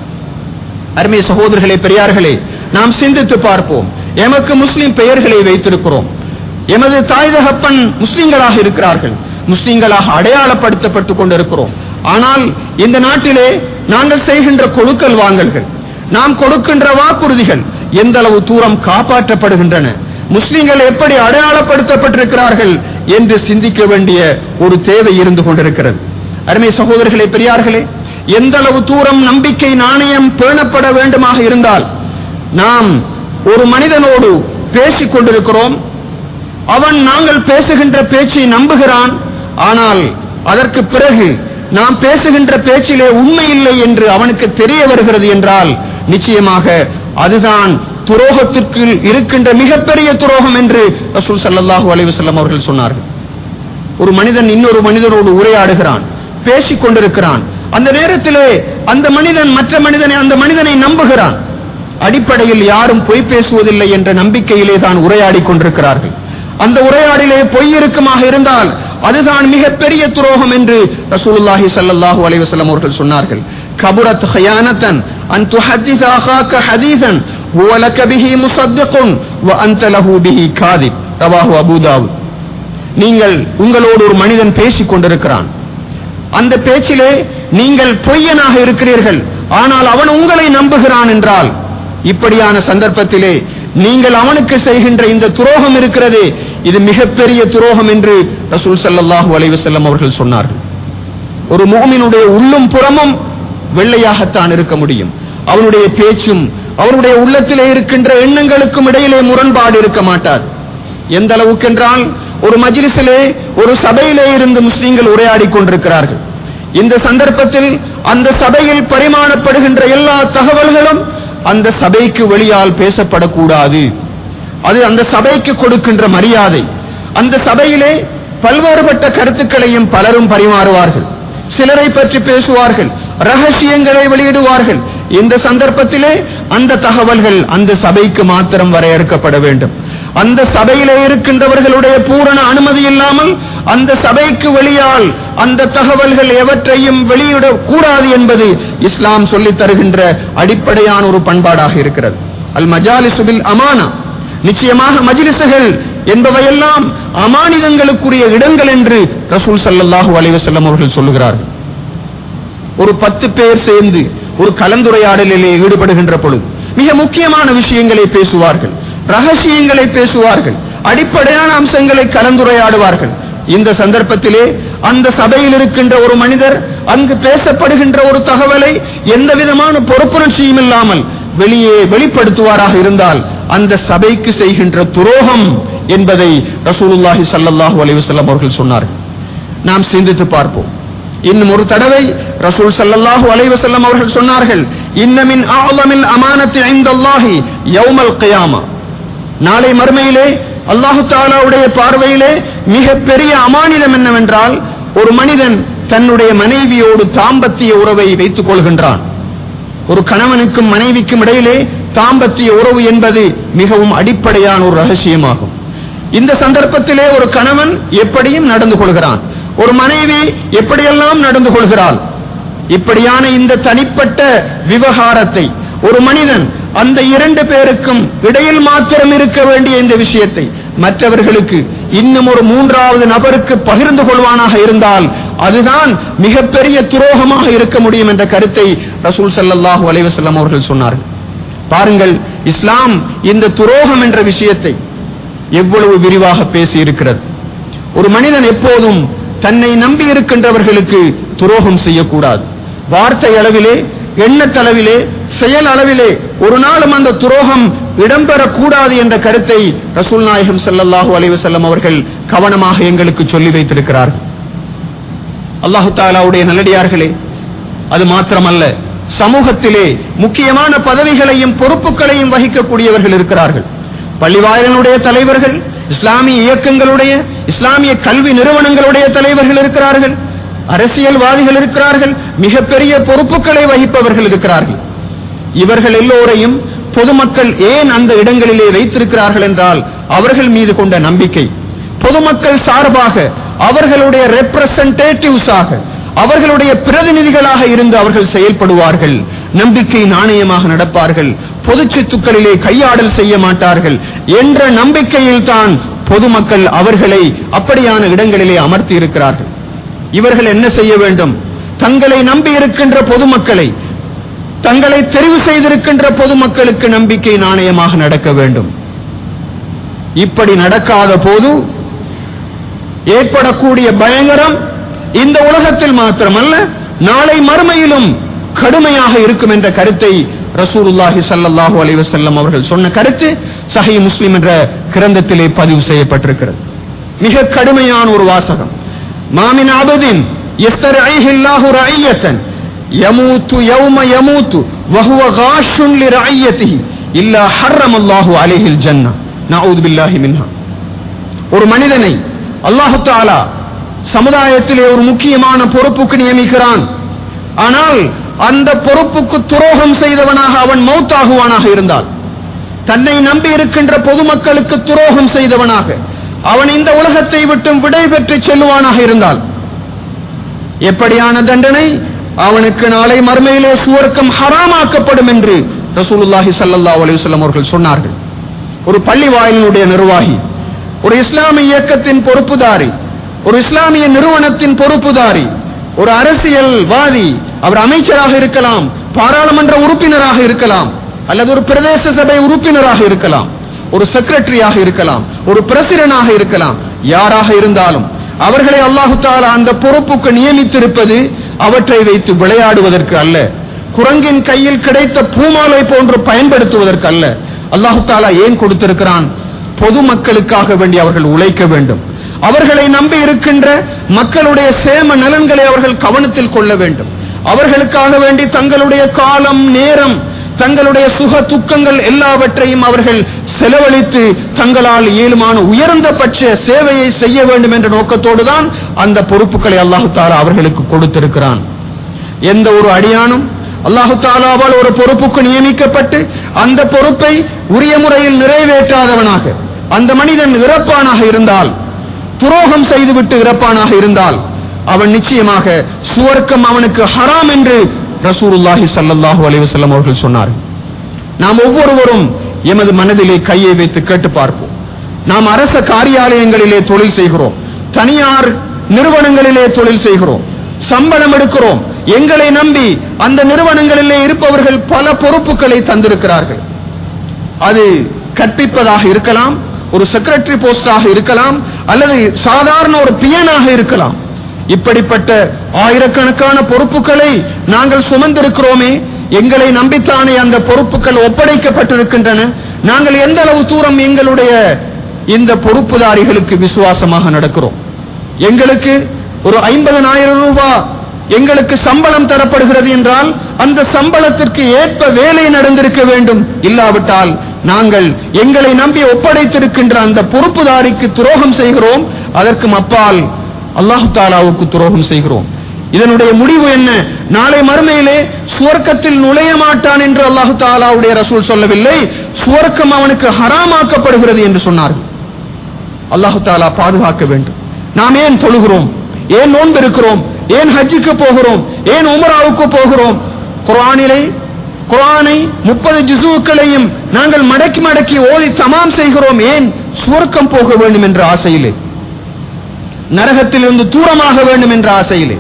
அருமை சகோதரர்களே பெரியார்களே நாம் சிந்தித்து பார்ப்போம் எமக்கு முஸ்லிம் பெயர்களை வைத்திருக்கிறோம் எமது தாய் தகப்பன் முஸ்லிம்களாக இருக்கிறார்கள் முஸ்லிம்களாக அடையாளப்படுத்தப்பட்டுக் கொண்டிருக்கிறோம் ஆனால் இந்த நாட்டிலே நாங்கள் செய்கின்ற கொடுக்கல் வாங்கல்கள் நாம் கொடுக்கின்ற வாக்குறுதிகள் எந்த அளவு தூரம் காப்பாற்றப்படுகின்றன முஸ்லிம்கள் எப்படி அடையாளப்படுத்தப்பட்டிருக்கிறார்கள் என்று சிந்திக்க வேண்டிய ஒரு தேவை இருந்து கொண்டிருக்கிறது அருமை சகோதரர்களே பெரியார்களே எந்த அளவு தூரம் நம்பிக்கை நாணயம் பேணப்பட வேண்டுமாக இருந்தால் நாம் ஒரு மனிதனோடு பேசிக் கொண்டிருக்கிறோம் அவன் நாங்கள் பேசுகின்ற பேச்சை நம்புகிறான் ஆனால் அதற்கு பிறகு நாம் பேசுகின்ற பேச்சிலே உண்மை இல்லை என்று அவனுக்கு தெரிய வருகிறது என்றால் நிச்சயமாக அதுதான் துரோகத்திற்கு இருக்கின்ற மிகப்பெரிய துரோகம் என்று ரசூல் ஸல்லல்லாஹு அலைஹி வஸல்லம் அவர்கள் சொன்னார்கள் ஒரு மனிதன் இன்னொரு மனிதனோடு உரையாடுகிறான் பேசிக் கொண்டிருக்கிறான் அந்த நேரத்திலே அந்த மனிதன் மற்ற மனிதனை அந்த மனிதனை நம்புகிறான் அடிப்படையில் யாரும் பொய் பேசுவதில்லை என்ற நம்பிக்கையிலே தான் உரையாடிக் கொண்டிருக்கிறார்கள் அந்த உரையாடிலே பொய் இருக்குமாக இருந்தால் அதுதான் மிகப்பெரிய துரோகம் என்று ரசூலுல்லாஹி ஸல்லல்லாஹு அலைஹி வஸல்லம் அவர்கள் சொன்னார்கள் கபுரத் ஹயானத்தன் அன் துஹத்திஸ அகாக ஹதீஸன் ஹுவ லக பிஹி முஸத்திகுன் வ அன்த லஹு பிஹி காதிப் ரவாஹு அபூ தாவூத் நீங்கள் உங்களோடு ஒரு மனிதன் பேசிக் கொண்டிருக்கிறான் அந்த பேச்சிலே நீங்கள் பொய்யனாக இருக்கிறீர்கள் ஆனால் அவன் உங்களை நம்புகிறான் என்றால் இப்படியான சந்தர்ப்பத்திலே நீங்கள் அவனுக்கு செய்கின்ற இந்த துரோகம் இருக்கிறதே இது மிகப்பெரிய துரோகம் என்று ரசூல் ஸல்லல்லாஹு அலைஹி வஸல்லம் அவர்கள் சொன்னார்கள் ஒரு முகமினுடைய உள்ளும் புறமும் வெள்ளையாகத்தான் இருக்க முடியும் அவனுடைய பேச்சும் அவனுடைய உள்ளத்திலே இருக்கின்ற எண்ணங்களுக்கும் இடையிலே முரண்பாடு இருக்க மாட்டார் எந்த அளவுக்கு என்றால் ஒரு மஜ்லிஸிலே ஒரு சபையிலே இருந்து முஸ்லிம்கள் உரையாடி கொண்டிருக்கிறார்கள் இந்த சந்தர்ப்பத்தில் அந்த சபையில் பரிமாணப்படுகின்ற எல்லா தகவல்களும் அந்த சபைக்கு வெளியால் பேசப்படக்கூடாது அது அந்த சபைக்கு கொடுக்கின்ற மரியாதை அந்த சபையிலே பல்வேறுபட்ட கருத்துக்களையும் பலரும் பரிமாறுவார்கள் சிலரை பற்றி பேசுவார்கள் ரகசியங்களை வெளியிடுவார்கள் இந்த சந்தர்ப்பத்திலே அந்த தகவல்கள் அந்த சபைக்கு மாத்திரம் வரையறுக்கப்பட வேண்டும் அந்த சபையிலே இருக்கின்றவர்களுடைய பூரண அனுமதி இல்லாமல் அந்த சபைக்கு வெளியால் அந்த தகவல்கள் எவற்றையும் வெளியிடக் கூடாது என்பது இஸ்லாம் சொல்லித் தருகின்ற அடிப்படையான ஒரு பண்பாடாக இருக்கிறது அல் மஜாலிசு பில் அமானா நிச்சயமாக மஜ்லிசுகள் என்பவையெல்லாம் அமானிதங்களுக்குரிய இடங்கள் என்று ரசூல் ஸல்லல்லாஹு அலைஹி வஸல்லம் அவர்கள் சொல்லுகிறார்கள் ஒரு பத்து பேர் சேர்ந்து ஒரு கலந்துரையாடலிலே ஈடுபடுகின்ற பொழுது மிக முக்கியமான விஷயங்களை பேசுவார்கள் ரகசியங்களை பேசுவார்கள் அடிப்படையான அம்சங்களை கலந்துரையாடுவார்கள் இந்த சந்தர்ப்பத்திலே அந்த சபையில் இருக்கின்ற ஒரு மனிதர் அங்கு பேசப்படுகின்ற ஒரு தகவலை எந்த விதமான பொறுப்புணர்ச்சியும் இல்லாமல் வெளியே வெளிப்படுத்துவாராக இருந்தால் அந்த சபைக்கு செய்கின்ற துரோகம் என்பதை ரசூலுல்லாஹி ஸல்லல்லாஹு அலைஹி வஸல்லம் அவர்கள் சொன்னார்கள் நாம் சிந்தித்து பார்ப்போம் இன்னும் ஒரு தடவை ரசூல் ஸல்லல்லாஹு அலைஹி வஸல்லம் அவர்கள் சொன்னார்கள் இன்னமின் அஅலமில் அமானத்தி இன்தல்லாஹி யௌமல் கியாமா நாளை மறுமையிலே அல்லாஹு தாலாவுடைய பார்வையிலே மிக பெரிய அமானிதம் என்னவென்றால் ஒரு மனிதன் தன்னுடைய மனைவியோடு தாம்பத்திய உறவை வைத்துக் கொள்கின்றான் ஒரு கணவனுக்கும் மனைவிக்கும் இடையிலே தாம்பத்திய உறவு என்பது மிகவும் அடிப்படையான ஒரு ரகசியமாகும் இந்த சந்தர்ப்பத்திலே ஒரு கணவன் எப்படியும் நடந்து கொள்கிறான் ஒரு மனைவி எப்படியெல்லாம் நடந்து கொள்கிறாள் இப்படியான இந்த தனிப்பட்ட விவகாரத்தை ஒரு மனிதன் அந்த இரண்டு பேருக்கும் இடையில் மாத்திரம் இருக்க வேண்டிய இந்த விஷயத்தை மற்றவர்களுக்கு இன்னும் ஒரு மூன்றாவது நபருக்கு பகிர்ந்து கொள்வானாக இருந்தால் அதுதான் மிகப்பெரிய துரோகமாக இருக்க முடியும் என்ற கருத்தை ரசூல் ஸல்லல்லாஹு அலைஹி வஸல்லம் அவர்கள் சொன்னார்கள் பாருங்கள் இஸ்லாம் இந்த துரோகம் என்ற விஷயத்தை எவ்வளவு விரிவாக பேசி இருக்கிறது ஒரு மனிதன் எப்போதும் தன்னை நம்பி இருக்கின்றவர்களுக்கு துரோகம் செய்யக்கூடாது வார்த்தை அளவிலே எண்ணத்தளவிலே செயல் அளவிலே ஒரு நாளும் அந்த துரோகம் இடம்பெறக்கூடாது என்ற கருத்தை ரசூல் நாயகம் ஸல்லல்லாஹு அலைஹி வஸல்லம் அவர்கள் கவனமாக எங்களுக்கு சொல்லி வைத்திருக்கிறார்கள் அல்லாஹு தாலாவுடைய நல்லடியார்களே அது மாத்திரமல்ல சமூகத்திலே முக்கியமான பதவிகளையும் பொறுப்புகளையும் வகிக்கக்கூடியவர்கள் இருக்கிறார்கள் பள்ளிவாயலினுடைய தலைவர்கள் இஸ்லாமிய இயக்கங்களுடைய இஸ்லாமிய கல்வி நிறுவனங்களுடைய தலைவர்கள் இருக்கிறார்கள் அரசியல்வாதிகள் இருக்கிறார்கள் மிகப்பெரிய பொறுப்புகளை வகிப்பவர்கள் இருக்கிறார்கள் இவர்கள் எல்லோரையும் பொதுமக்கள் ஏன் அந்த இடங்களிலே வைத்திருக்கிறார்கள் என்றால் அவர்கள் மீது கொண்ட நம்பிக்கை பொதுமக்கள் சார்பாக அவர்களுடைய ரெப்ரசன்டேட்டிவ்ஸாக அவர்களுடைய பிரதிநிதிகளாக இருந்து அவர்கள் செயல்படுவார்கள் நம்பிக்கை நாணயமாக நடப்பார்கள் பொது சொத்துக்களிலே கையாடல் செய்ய மாட்டார்கள் என்ற நம்பிக்கையில் தான் பொதுமக்கள் அவர்களை அப்படியான இடங்களிலே அமர்த்தி இருக்கிறார்கள் இவர்கள் என்ன செய்ய வேண்டும் தங்களை நம்பி இருக்கின்ற பொதுமக்களை தங்களை தெரிவு செய்திருக்கின்ற பொதுமக்களுக்கு நம்பிக்கை நாணயமாக நடக்க வேண்டும் இப்படி நடக்காத போது ஏற்படக்கூடிய பயங்கரம் இந்த உலகத்தில் மாத்திரமல்ல நாளை மறுமையிலும் கடுமையாக இருக்கும் என்ற கருத்தை ரசூலுல்லாஹி ஸல்லல்லாஹு அலைஹி வஸல்லம் அவர்கள் சொன்ன கருத்து சஹீ முஸ்லிம் என்ற கிரந்தத்திலே பதிவு செய்யப்பட்டிருக்கிறது மிக கடுமையான ஒரு வாசகம் மாமின் அபதின் يسترعيه الله رعية يموت يوم يموت وهو غاش لرعيته إلا حرم الله عليه الجنة نعوذ بالله منها ஒரு மனிதனை அல்லாஹு தாலா சமுதாயத்திலே ஒரு முக்கியமான பொறுப்புக்கு நியமிக்கிறான் ஆனால் அந்த பொறுப்புக்கு துரோகம் செய்தவனாக அவன் மௌத்தாகுவானாக இருந்தால் தன்னை நம்பி இருக்கின்ற பொதுமக்களுக்கு துரோகம் செய்தவனாக அவன் இந்த உலகத்தை விட்டும் விடை பெற்று செல்லுவானாக இருந்தால் எப்படியான தண்டனை அவனுக்கு நாளை மறுமையிலே சுவர்க்கம் ஹராமாக்கப்படும் என்று ரசூலுல்லாஹி ஸல்லல்லாஹு அலைஹி வஸல்லம் அவர்கள் சொன்னார்கள் ஒரு பள்ளி வாயிலினுடைய நிர்வாகி ஒரு இஸ்லாமிய இயக்கத்தின் பொறுப்புதாரி ஒரு இஸ்லாமிய நிறுவனத்தின் பொறுப்புதாரி ஒரு அரசியல்வாதி அவர் அமைச்சராக இருக்கலாம் பாராளுமன்ற உறுப்பினராக இருக்கலாம் அல்லது ஒரு பிரதேச சபை உறுப்பினராக இருக்கலாம் ஒரு செக்ரட்டரியாக இருக்கலாம் ஒரு பிரசிடனாக இருக்கலாம் யாராக இருந்தாலும் அவர்களை அல்லாஹு தாலா அந்த பொறுப்புக்கு நியமித்திருப்பது அவற்றை வைத்து விளையாடுவதற்கு அல்ல குரங்கின் கையில் கிடைத்த பூமாலை போன்று பயன்படுத்துவதற்கு அல்ல அல்லாஹு தாலா ஏன் கொடுத்திருக்கிறான் பொதுமக்களுக்காக வேண்டி அவர்கள் உழைக்க வேண்டும் அவர்களை நம்பி இருக்கின்ற மக்களுடைய சேம நலன்களை அவர்கள் கவனத்தில் கொள்ள வேண்டும் அவர்களுக்காக வேண்டி தங்களுடைய காலம் நேரம் தங்களுடைய சுக துக்கங்கள் எல்லாவற்றையும் அவர்கள் செலவழித்து தங்களால் இயலுமான உயர்ந்தபட்ச சேவையை செய்ய வேண்டும் என்ற நோக்கத்தோடு தான் அந்த பொறுப்புகளை அல்லாஹு தாலா அவர்களுக்கு கொடுத்திருக்கிறான் எந்த ஒரு அடியானும் அல்லாஹு தாலாவால் ஒரு பொறுப்புக்கு நியமிக்கப்பட்டு அந்த பொறுப்பை உரிய முறையில் நிறைவேற்றாதவனாக அந்த மனிதன் இறப்பானாக இருந்தால் துரோகம் செய்துவிட்டு இறப்பானாக இருந்தால் அவன் நிச்சயமாக சுவர்க்கம் அவனுக்கு ஹராம் என்று ரசூலுல்லாஹி ஸல்லல்லாஹு அலைஹி வஸல்லம் அவர்கள் சொன்னார் நாம் ஒவ்வொருவரும் எமது மனதிலே கையை வைத்து கேட்டு பார்ப்போம் நாம் அரச காரியாலயங்களிலே தொழில் செய்கிறோம் தனியார் நிறுவனங்களிலே தொழில் செய்கிறோம் சம்பளம் எடுக்கிறோம் எங்களை நம்பி அந்த நிறுவனங்களிலே இருப்பவர்கள் பல பொறுப்புகளை தந்திருக்கிறார்கள் அது கற்பிப்பதாக இருக்கலாம் ஒரு செக்ரட்டரி போஸ்டாக இருக்கலாம் அல்லது சாதாரண ஒரு பியனாக இருக்கலாம் இப்படிப்பட்ட ஆயிரக்கணக்கான பொறுப்புகளை நாங்கள் சுமந்திருக்கிறோமே எங்களை நம்பித்தானே அந்த பொறுப்புகள் ஒப்படைக்கப்பட்டிருக்கின்றன நாங்கள் எந்த அளவு தூரம் எங்களுடைய இந்த பொறுப்புதாரிகளுக்கு விசுவாசமாக நடக்கிறோம் எங்களுக்கு ஒரு ஐம்பதனாயிரம் ரூபாய் எங்களுக்கு சம்பளம் தரப்படுகிறது என்றால் அந்த சம்பளத்திற்கு ஏற்ப வேலை நடந்திருக்க வேண்டும் இல்லாவிட்டால் நாங்கள் எங்களை நம்பி ஒப்படைத்திருக்கின்ற அந்த பொறுப்புதாரிக்கு துரோகம் செய்கிறோம் அதற்கு அப்பால் அல்லாஹு தாலாவுக்கு துரோகம் செய்கிறோம் இதனுடைய முடிவு என்ன நாளை மறுமையிலே சுவர்க்கத்தில் நுழைய மாட்டான் என்று அல்லாஹு தாலாவுடைய ரசூல் சொல்லவில்லை சுவர்க்கம் அவனுக்கு ஹராமாக்கப்படுகிறது என்று சொன்னார்கள் அல்லாஹு தாலா பாதுகாக்க வேண்டும் நாம் ஏன் தொழுகிறோம் ஏன் நோன்பு இருக்கிறோம் ஏன் ஹஜ்ஜுக்கு போகிறோம் ஏன் உமராவுக்கு போகிறோம் குர்ஆனிலே குர்ஆனை முப்பது ஜுசுக்களையும் நாங்கள் மடக்கி மடக்கி ஓதி தமாம் செய்கிறோம் ஏன் சுவர்க்கம் போக வேண்டும் என்ற ஆசையிலே நரகத்திலிருந்து தூரமாக வேண்டும் என்ற ஆசையிலே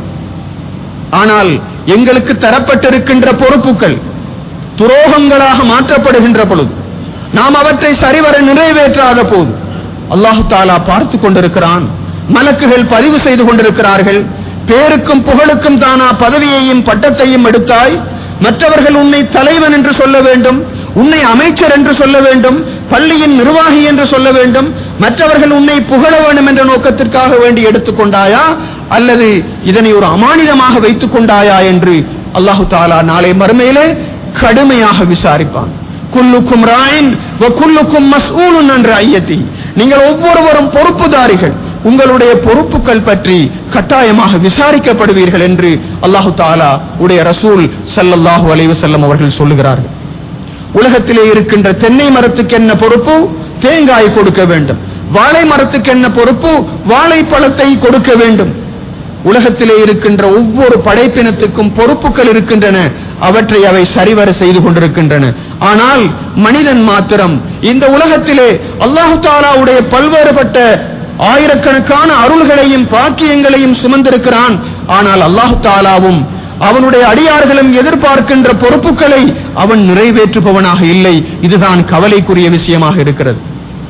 ஆனால் எங்களுக்கு தரப்பட்டிருக்கின்ற பொறுப்புகள் துரோகங்களாக மாற்றப்படுகின்ற பொழுது நாம் அவற்றை சரிவர நிறைவேற்றாத போது அல்லாஹு தாலா பார்த்து கொண்டிருக்கிறான் மலக்குகள் பதிவு செய்து கொண்டிருக்கிறார்கள் பேருக்கும் புகழுக்கும் தானா பதவியையும் பட்டத்தையும் எடுத்தாய் மற்றவர்கள் உன்னை தலைவன் என்று சொல்ல வேண்டும் உன்னை அமைச்சர் என்று சொல்ல வேண்டும் பள்ளியின் நிர்வாகி என்று சொல்ல வேண்டும் மற்றவர்கள் உன்னை புகழ வேண்டும் என்ற நோக்கத்திற்காக வேண்டி எடுத்துக்கொண்டாயா அல்லது இதனை ஒரு அமானிதமாக வைத்துக் கொண்டாயா என்று அல்லாஹு தாலா நாளை மறுமையிலே கடுமையாக விசாரிப்பான் குல்லுக்கும் ராயின் குல்லுக்கும் மஸ்ஊலுன் என்ற ஐயத்தி நீங்கள் ஒவ்வொருவரும் பொறுப்புதாரிகள் உங்களுடைய பொறுப்புகள் பற்றி கட்டாயமாக விசாரிக்கப்படுவீர்கள் என்று அல்லாஹு தாலா உடைய ரசூல் ஸல்லல்லாஹு அலைஹி வஸல்லம் அவர்கள் சொல்லுகிறார்கள் உலகத்திலே இருக்கின்ற தென்னை மரத்துக்கு என்ன பொறுப்பு தேங்காய் கொடுக்க வேண்டும் வாழை மரத்துக்கு என்ன பொறுப்பு வாழைப்பழத்தை கொடுக்க வேண்டும் உலகத்திலே இருக்கின்ற ஒவ்வொரு படைப்பினத்துக்கும் பொறுப்புகள் இருக்கின்றன அவற்றை அவை சரிவர செய்து கொண்டிருக்கின்றன ஆனால் மனிதன் மாத்திரம் இந்த உலகத்திலே அல்லாஹு தாலாவுடைய பல்வேறுபட்ட ஆயிரக்கணக்கான அருள்களையும் பாக்கியங்களையும் சுமந்திருக்கிறான் ஆனால் அல்லாஹு தாலாவும் அவனுடைய அடியார்களும் எதிர்பார்க்கின்ற பொறுப்புகளை அவன் நிறைவேற்றுபவனாக இல்லை இதுதான் கவலைக்குரிய விஷயமாக இருக்கிறது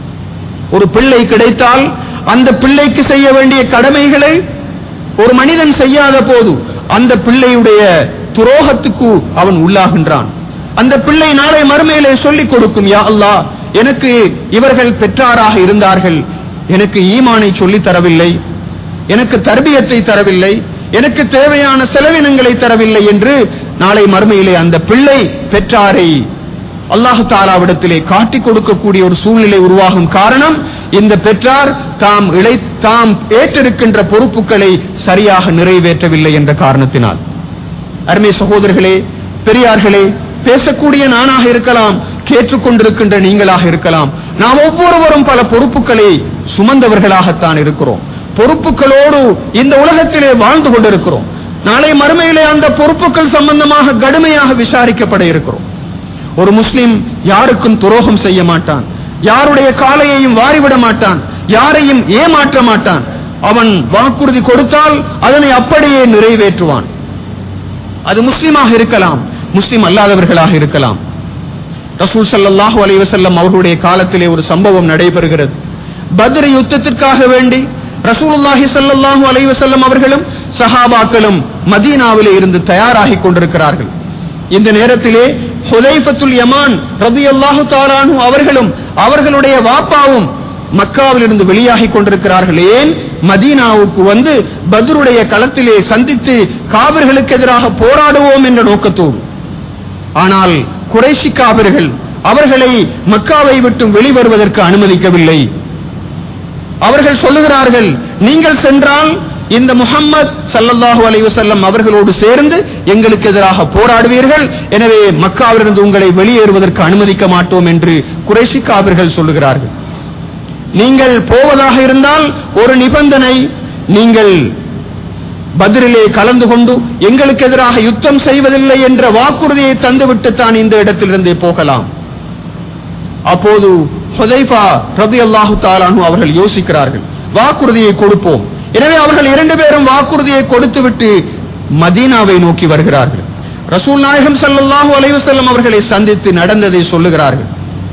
ஒரு பிள்ளை கிடைத்தால் அந்த பிள்ளைக்கு செய்ய வேண்டிய கடமைகளை ஒரு மனிதன் செய்யாத போது அந்த பிள்ளையுடைய துரோகத்துக்கு அவன் உள்ளாகின்றான் அந்த பிள்ளை நாளை மறுமையிலே சொல்லிக் கொடுக்கும் யா அல்லாஹ் எனக்கு இவர்கள் பெற்றாராக இருந்தார்கள் எனக்கு ஈமானை சொல்லித் தரவில்லை எனக்கு தர்பியத்தை தரவில்லை எனக்கு தேவையான செலவினங்களை தரவில்லை என்று நாளை மறுமையிலே அந்த பிள்ளை பெற்றாரை அல்லாஹு தாலாவிடத்திலே காட்டிக் கொடுக்கக்கூடிய ஒரு சூழ்நிலை உருவாகும் காரணம் இந்த பெற்றார் தாம் இழை தாம் ஏற்றிருக்கின்ற பொறுப்புகளை சரியாக நிறைவேற்றவில்லை என்ற காரணத்தினால் அருமை சகோதரர்களே பெரியார்களே பேசக்கூடிய நானாக இருக்கலாம் கேட்டுக்கொண்டிருக்கின்ற நீங்களாக இருக்கலாம் நாம் ஒவ்வொருவரும் பல பொறுப்புகளை சுமந்தவர்களாகத்தான் இருக்கிறோம் பொறுப்புகளோடு இந்த உலகத்திலே வாழ்ந்து கொண்டிருக்கிறோம் நாளை மறுமையிலே அந்த பொறுப்புகள் சம்பந்தமாக கடுமையாக விசாரிக்கப்பட இருக்கிறோம் ஒரு முஸ்லிம் யாருக்கும் துரோகம் செய்ய மாட்டான் யாருடைய காலையையும் வாரிவிட மாட்டான் யாரையும் ஏமாற்ற மாட்டான் அவன் வாக்குறுதி கொடுத்தால் அதனை அப்படியே நிறைவேற்றுவான் அது முஸ்லிமாக இருக்கலாம் முஸ்லிம் அல்லாதவர்களாக இருக்கலாம் ரசூல் ஸல்லல்லாஹு அலைஹி வஸல்லம் அவர்களுடைய காலத்திலே ஒரு சம்பவம் நடைபெறுகிறது பத்ர் யுத்தத்திற்காக வேண்டி ரசூலுல்லாஹி ஸல்லல்லாஹு அலைஹி வஸல்லம் அவர்களும் சஹாபாக்களும் மதீனாவிலே இருந்து தயாராகி கொண்டிருக்கிறார்கள் இந்த நேரத்திலே ஹுதைஃபத்துல் யமான் ரலியல்லாஹு தஆலா அன்ஹு அவர்களும் அவர்களுடைய வாப்பாவும் மக்காவிலிருந்து வெளியாகி கொண்டிருக்கிறார்கள் ஏன் மதீனாவுக்கு வந்து பத்ருடைய களத்திலே சந்தித்து காவிர்களுக்கு எதிராக போராடுவோம் என்ற நோக்கத்தோடு ஆனால் குறைஷி காவிர்கள் அவர்களை மக்காவை விட்டு வெளிவருவதற்கு அனுமதிக்கவில்லை அவர்கள் சொல்லுகிறார்கள் நீங்கள் சென்றால் இந்த முஹம்மத் ஸல்லல்லாஹு அலைஹி வஸல்லம் அவர்களோடு சேர்ந்து எங்களுக்கு எதிராக போராடுவீர்கள் எனவே மக்காவிலிருந்து உங்களை வெளியேறுவதற்கு அனுமதிக்க மாட்டோம் என்று குறைஷி காவிர்கள் சொல்லுகிறார்கள் நீங்கள் போவதாக இருந்தால் ஒரு நிபந்தனை நீங்கள் பதிரிலே கலந்து கொண்டு எங்களுக்கு எதிராக யுத்தம் செய்வதில்லை என்ற வாக்குறுதியை தந்துவிட்டு தான் இந்த இடத்திலிருந்தே போகலாம் அப்போது ஹுதைஃபா ரலியல்லாஹு தஆலாஹு அவர்கள் யோசிக்கிறார்கள் வாக்குறுதியை கொடுப்போம் எனவே அவர்கள் இரண்டு பேரும் வாக்குறுதியை கொடுத்துவிட்டு மதீனாவை நோக்கி வருகிறார்கள் ரசூல் நாயகம் ஸல்லல்லாஹு அலைஹி வஸல்லம் அவர்களை சந்தித்து நடந்ததை சொல்லுகிறார்கள்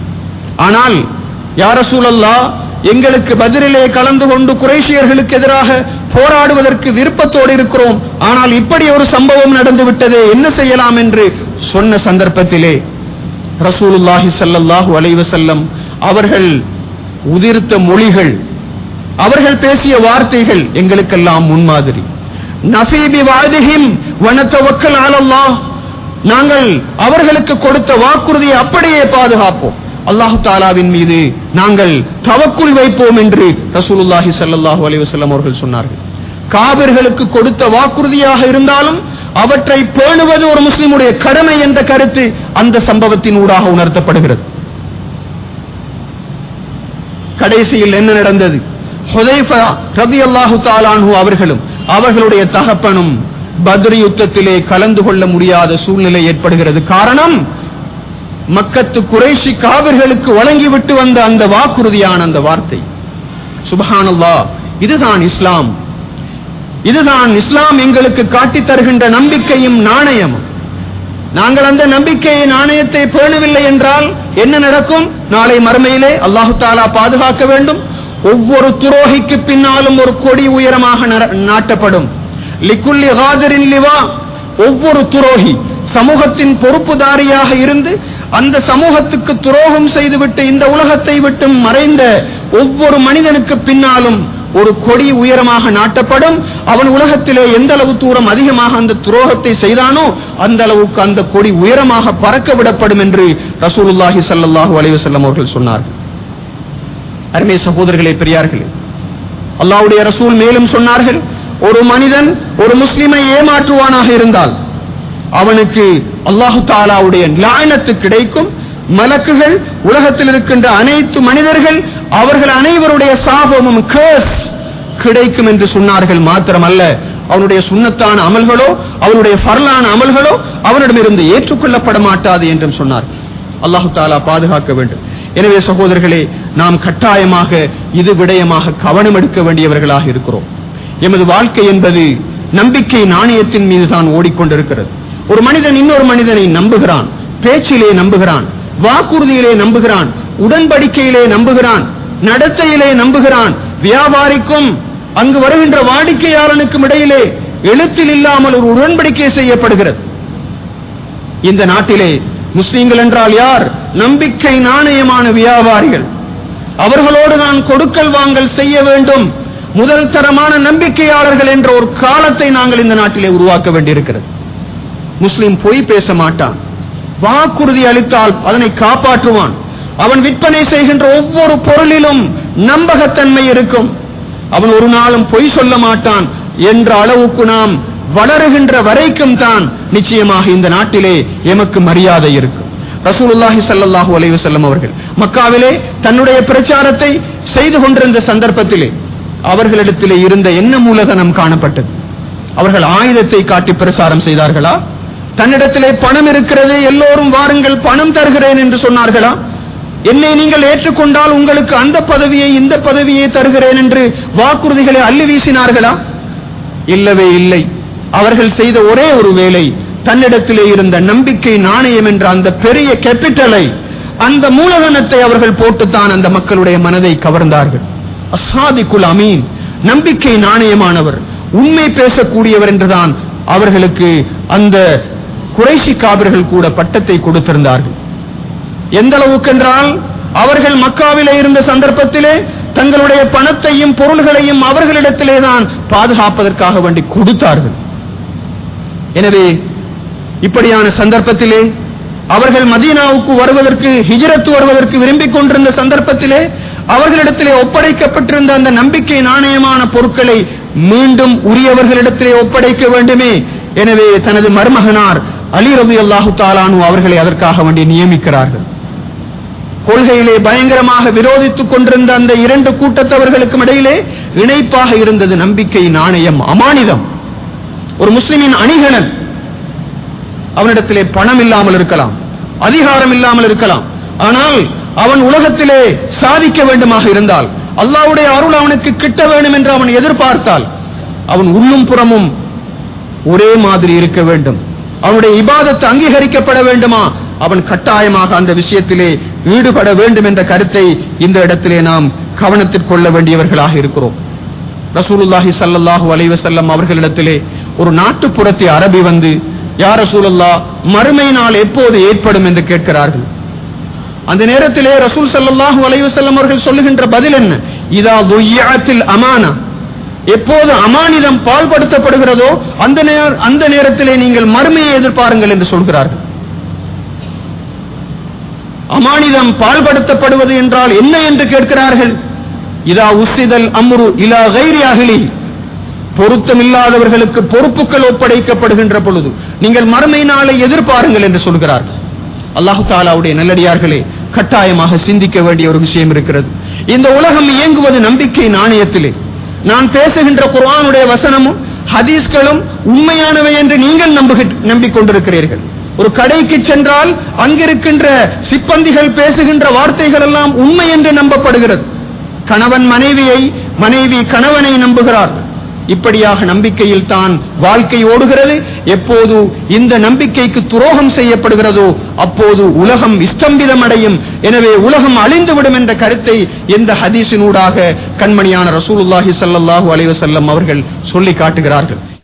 ஆனால் யா ரசூலல்லாஹ் எங்களுக்கு பதிரிலே கலந்து கொண்டு குறைஷியர்களுக்கு எதிராக போராடுவதற்கு விருப்பத்தோடு இருக்கிறோம் ஆனால் இப்படி ஒரு சம்பவம் நடந்து விட்டதே என்ன செய்யலாம் என்று சொன்ன சந்தர்ப்பத்திலே ரசூலுல்லாஹி ஸல்லல்லாஹு அலைஹி வஸல்லம் அவர்கள் உதிர்த்த மொழிகள் அவர்கள் பேசிய வார்த்தைகள் எங்களுக்கெல்லாம் முன்மாதிரி நஃபீபி வாதிஹிம் வனத்தவக்கல் அலல்லாஹ் நாங்கள் அவர்களுக்கு கொடுத்த வாக்குறுதியை அப்படியே பாதுகாப்போம் அல்லாஹு தாலாவின் மீது நாங்கள் தவக்குள் வைப்போம் என்று ரசூலுல்லாஹி ஸல்லல்லாஹு அலைஹி வஸல்லம் அவர்கள் சொன்னார்கள் காபிர்களுக்கு கொடுத்த வாக்குறுதியாக இருந்தாலும் அவற்றை பேணுவது ஒரு முஸ்லிமுடைய கடமை என்ற கருத்து அந்த சம்பவத்தின் ஊடாக உணர்த்தப்படுகிறது கடைசியில் என்ன நடந்தது ஹுதைஃபா ரலியல்லாஹு தஆலாஹு அவர்களும் அவர்களுடைய தகப்பனும் பத்ர் யுத்தத்திலே கலந்து கொள்ள முடியாத சூழ்நிலை ஏற்படுகிறது காரணம் மக்கத்து குறைஷி காவிர்களுக்கு வழங்கிவிட்டு வந்த அந்த வாக்குறுதியான அந்த வார்த்தை சுபஹானல்லாஹ் இதுதான் இஸ்லாம் இதுதான் இஸ்லாம் எங்களுக்கு காட்டித் தருகின்ற நம்பிக்கையும் நாணயமும் நாங்கள் அந்த நம்பிக்கையை நாணயத்தை பேணவில்லை என்றால் என்ன நடக்கும் நாளை மறுமையிலே அல்லாஹு தாலா பாதுகாக்க வேண்டும் ஒவ்வொரு துரோகிக்கு பின்னாலும் ஒரு கொடி உயரமாக நர- நாட்டப்படும் லிக்குல்லி ஹாதரின் லிவா ஒவ்வொரு துரோகி சமூகத்தின் பொறுப்புதாரியாக இருந்து அந்த சமூகத்துக்கு துரோகம் செய்துவிட்டு இந்த உலகத்தை விட்டு மறைந்த ஒவ்வொரு மனிதனுக்கு பின்னாலும் ஒரு கொடி உயரமாக நாட்டப்படும் அவன் உலகத்திலே எந்த அளவு தூரம் அதிகமாக அந்த துரோகத்தை செய்தானோ அந்த அளவுக்கு அந்த கொடி உயரமாக பறக்க விடப்படும் என்று ரசூலுல்லாஹி ஸல்லல்லாஹு அலைஹி வஸல்லம் அவர்கள் சொன்னார்கள் அருமை சகோதரர்களே பெரியார்களே அல்லாஹ்வுடைய ரசூல் மேலும் சொன்னார்கள் ஒரு மனிதன் ஒரு முஸ்லிமை ஏமாற்றுவானாக இருந்தால் அவனுக்கு அல்லாஹு தாலாவுடைய லாயனத்து கிடைக்கும் மலக்குகள் உலகத்தில் இருக்கின்ற அனைத்து மனிதர்கள் அவர்கள் அனைவருடைய சாபமும் கேஸ் கிடைக்கும் என்று சொன்னார்கள் மாத்திரமல்ல அவனுடைய சுண்ணத்தான அமல்களோ அவனுடைய ஃபர்லான அமல்களோ அவனிடமிருந்து ஏற்றுக்கொள்ளப்பட மாட்டாது என்றும் சொன்னார் அல்லாஹு தாலா பாதுகாக்க வேண்டும் எனவே சகோதரர்களே நாம் கட்டாயமாக இது விடயமாக கவனம் எடுக்க வேண்டியவர்களாக இருக்கிறோம் எமது வாழ்க்கை என்பது நம்பிக்கை நாணயத்தின் மீது தான் ஓடிக்கொண்டிருக்கிறது ஒரு மனிதன் இன்னொரு மனிதனை நம்புகிறான் பேச்சிலே நம்புகிறான் வாக்குறுதியிலே நம்புகிறான் உடன்படிக்கையிலே நம்புகிறான் நடத்தையிலே நம்புகிறான் வியாபாரிக்கும் அங்கு வருகின்ற வாடிக்கையாளனுக்கும் இடையிலே எழுத்தில் இல்லாமல் ஒரு உடன்படிக்கை செய்யப்படுகிறது இந்த நாட்டிலே முஸ்லிம்கள் என்றால் யார் நம்பிக்கை நாணயமான வியாபாரிகள் அவர்களோடு நான் கொடுக்கல் வாங்கல் செய்ய வேண்டும் முதல் தரமான நம்பிக்கையாளர்கள் என்ற ஒரு காலத்தை நாங்கள் இந்த நாட்டிலே உருவாக்க வேண்டியிருக்கிறது முஸ்லிம் பொய் பேச மாட்டான் வாக்குறுதி அளித்தால் அதனை காப்பாற்றுவான் அவன் விற்பனை செய்கின்ற ஒவ்வொரு பொருளிலும் நம்பகத்தன்மை இருக்கும் அவன் ஒரு நாளும் பொய் சொல்ல மாட்டான் என்ற அளவுக்கு நாம் வளருகின்ற வரைக்கும் தான் நிச்சயமாக இந்த நாட்டிலே எமக்கு மரியாதை இருக்கும் ரசூலுல்லாஹி ஸல்லல்லாஹு அலைஹி வஸல்லம் அவர்கள் மக்காவிலே தன்னுடைய பிரச்சாரத்தை செய்து கொண்டிருந்த சந்தர்ப்பத்திலே அவர்களிடத்திலே இருந்த என்ன மூலதனம் காணப்பட்டது அவர்கள் ஆயுதத்தை காட்டி பிரசாரம் செய்தார்களா தன்னிடத்திலே பணம் இருக்கிறது எல்லோரும் வாருங்கள் பணம் தருகிறேன் என்று சொன்னார்களா என்னை நீங்கள் ஏற்றுக்கொண்டால் உங்களுக்கு அந்த பதவியை இந்த பதவியை தருகிறேன் என்று வாக்குறுதிகளை அள்ளி வீசினார்களா இல்லவே இல்லை அவர்கள் செய்த ஒரே ஒரு வேலை தன்னிடத்திலே இருந்த நம்பிக்கை நாணயம் என்ற அந்த பெரிய கேபிட்டலை அந்த மூலதனத்தை அவர்கள் போட்டுத்தான் அந்த மக்களுடைய மனதை கவர்ந்தார்கள் அசாதிக்குல் அமீன் நம்பிக்கை நாணயமானவர் உண்மை பேசக்கூடியவர் என்றுதான் அவர்களுக்கு அந்த குறைஷி காபிர்கள் கூட பட்டத்தை கொடுத்திருந்தார்கள் எந்த அளவுக்கு என்றால் அவர்கள் மக்காவிலே இருந்த சந்தர்ப்பத்திலே தங்களுடைய பணத்தையும் பொருள்களையும் அவர்களிடத்திலே தான் பாதுகாப்பதற்காக வேண்டி கொடுத்தார்கள் எனவே இப்படியான சந்தர்ப்பத்திலே அவர்கள் மதீனாவுக்கு வருவதற்கு ஹிஜ்ரத் வருவதற்கு விரும்பிக் கொண்டிருந்த சந்தர்ப்பத்திலே அவர்களிடத்திலே ஒப்படைக்கப்பட்டிருந்த அந்த நம்பிக்கை நாணயமான பொருட்களை மீண்டும் உரியவர்களிடத்திலே ஒப்படைக்க வேண்டுமே எனவே தனது மருமகனார் அலி ரபி அல்லாஹு தாலானு அவர்களை அதற்காக வேண்டி நியமிக்கிறார்கள் கொள்கையிலே பயங்கரமாக விரோதித்துக் கொண்டிருந்த அந்த இரண்டு கூட்டத்தவர்களுக்கும் இடையிலே இணைப்பாக இருந்தது நம்பிக்கை நாணயம் அமானிதம் ஒரு முஸ்லிமின் அணிகலன் அவனிடத்திலே பணம் இல்லாமல் இருக்கலாம் அதிகாரம் இல்லாமல் இருக்கலாம் ஆனால் அவன் உலகத்திலே சாதிக்க வேண்டுமாக இருந்தால் அல்லாஹ்வுடைய அருள் அவனுக்கு கிட்ட வேண்டும் என்று அவன் எதிர்பார்த்தால் அவன் உள்ளும் புறமும் ஒரே மாதிரி இருக்க வேண்டும் அவனுடைய இபாதத்து அங்கீகரிக்கப்பட வேண்டுமா அவன் கட்டாயமாக அந்த விஷயத்திலே ஈடுபட வேண்டும் என்ற கருத்தை இந்த இடத்திலே நாம் கவனத்தில் கொள்ள வேண்டியவர்களாக இருக்கிறோம் ரசூலுல்லாஹி ஸல்லல்லாஹு அலைஹி வஸல்லம் அவர்களிடத்திலே ஒரு நாட்டுப்புறத்தை அரபி வந்து யா ரசூலுல்லா மறுமை நாள் எப்போது ஏற்படும் என்று கேட்கிறார்கள் அந்த நேரத்திலே ரசூல் ஸல்லல்லாஹு அலைஹி வஸல்லம் அவர்கள் சொல்லுகின்ற பதில் என்ன இதா துய்யாத்தில் அமானா எப்போது அமானிதம் பால்படுத்தப்படுகிறதோ அந்த நேர அந்த நேரத்திலே நீங்கள் மறுமையை எதிர்பாருங்கள் என்று சொல்கிறார்கள் அமானிதம் பால்படுத்தப்படுவது என்றால் என்ன என்று கேட்கிறார்கள் இதா உசிதல் அம்ரு இலா கைரி அகலி பொருத்தமில்லாதவர்களுக்கு பொறுப்புகள் ஒப்படைக்கப்படுகின்ற பொழுது நீங்கள் மறுமை நாளை எதிர்பாருங்கள் என்று சொல்கிறார்கள் அல்லாஹு தாலாவுடைய நல்லடியார்களே கட்டாயமாக சிந்திக்க வேண்டிய ஒரு விஷயம் இருக்கிறது இந்த உலகம் இயங்குவது நம்பிக்கை நாணயத்திலே நான் பேசுகின்ற குர்ஆனுடைய வசனமும் ஹதீஸ்களும் உண்மையானவை என்று நீங்கள் நம்புகிற நம்பிக்கொண்டிருக்கிறீர்கள் ஒரு கடைக்கு சென்றால் அங்கிருக்கின்ற சிப்பந்திகள் பேசுகின்ற வார்த்தைகள் எல்லாம் உண்மை என்று நம்பப்படுகிறது கணவன் மனைவியை மனைவி கணவனை நம்புகிறார் இப்படியாக நம்பிக்கையில் தான் வாழ்க்கை ஓடுகிறது எப்போது இந்த நம்பிக்கைக்கு துரோகம் செய்யப்படுகிறதோ அப்போது உலகம் இஸ்தம்பிதம் அடையும் எனவே உலகம் அழிந்துவிடும் என்ற கருத்தை இந்த ஹதீஸினூடாக கண்மணியான ரசூலுல்லாஹி ஸல்லல்லாஹு அலைஹி வஸல்லம் அவர்கள் சொல்லி காட்டுகிறார்கள்